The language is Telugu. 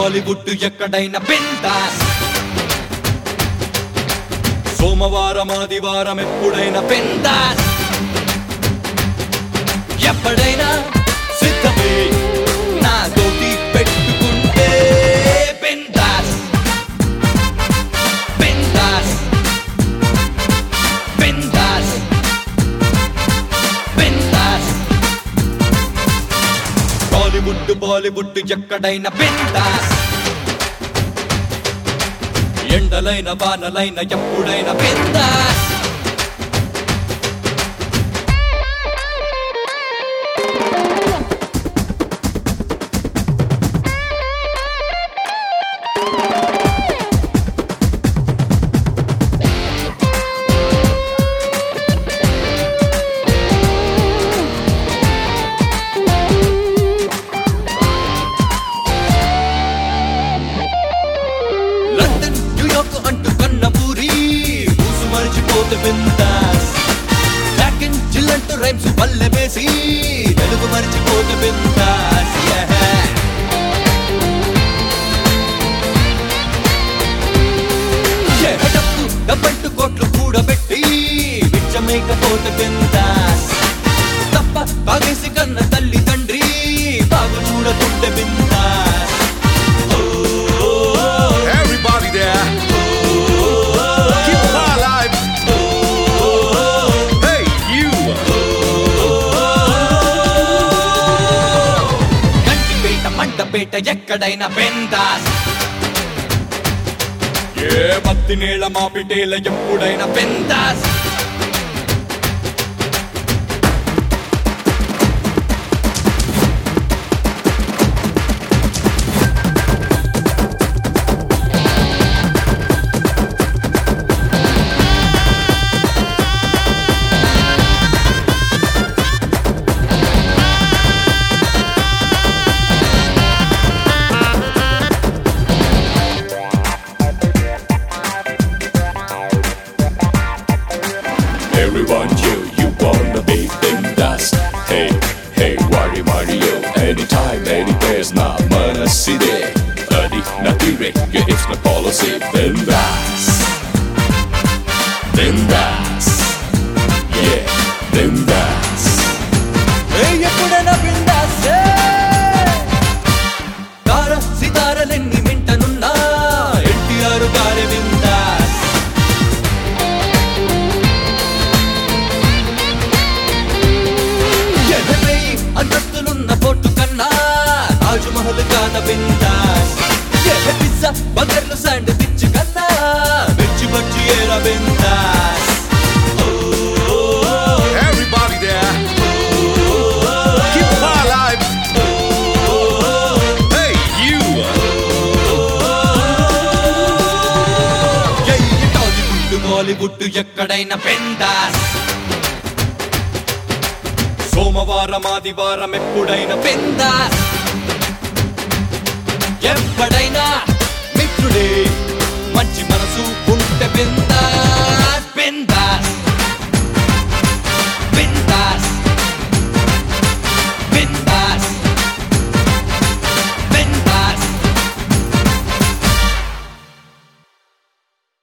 బాలీవుడ్ ఎక్కడైనా బిందాస్ సోమవారం ఆదివారం ఎప్పుడైనా బిందాస్ ఎప్పుడైనా సిద్ధమే నాతోటి పెట్టుకుంటే బిందాస్ బిందాస్ బిందాస్ బిందాస్ బాలీవుడ్ బాలీవుడ్ ఎక్కడైనా బిందాస్ ఎండలైన వానలైన ఎప్పుడైనా బిందాస్ లండన్ న్యూయార్క్ అంటూ కన్న ఊరి ఊసు మరిచిపోతే బిందాస్ బ్లాక్ అండ్ జిల్ అంటూ రైమ్స్ పల్లె వేసి తెలుగు మరిచిపోతే బిందాస్ డబ్బు డబ్బంటూ కోట్లు కూడబెట్టి విచ్చమేకపోతే బిందాస్ తప్ప బాగేసి కన్న తల్లి తండ్రి బాగు చూడకుంటే bindaas Everybody there. Keep the fire alive. Hey, you. Gandipet మంటపేట ఎక్కడైనా బెందాస్ ఏ మత్తి నీళ్ళ మాపిటేల ఎప్పుడైనా బెందాస్ Everyone you, you wanna be bindas Hey, hey, worry Mario Anytime, any place, na mana city Adi, na tire, yeah, it's my policy Bindas Bindas Yeah, bindas ఏ ఎప్పుడైనా బిందాస్ తార సితారలెన్ని మింటనున్నా ఎన్టీఆర్ గారి బిందాస్ ఎనభై అంతస్తులున్న బోటు కన్నా తాజ్ మహల్ కాన బిందాస్ ఎహ పిజ్జా బర్గర్లు శాండ్విచ్ కన్నా మిర్చి బజ్జి ఏరా bindaas Everybody there. Keep the fire alive. Hey, you. జై టాలీవుడ్ బాలీవుడ్ ఎక్కడైనా బిందాస్ సోమవారం ఆదివారం ఎప్పుడైనా బిందాస్ ఎప్పుడైనా మిత్రుడే మంచి మనసు ఉంటే బిందాస్ బిందాస్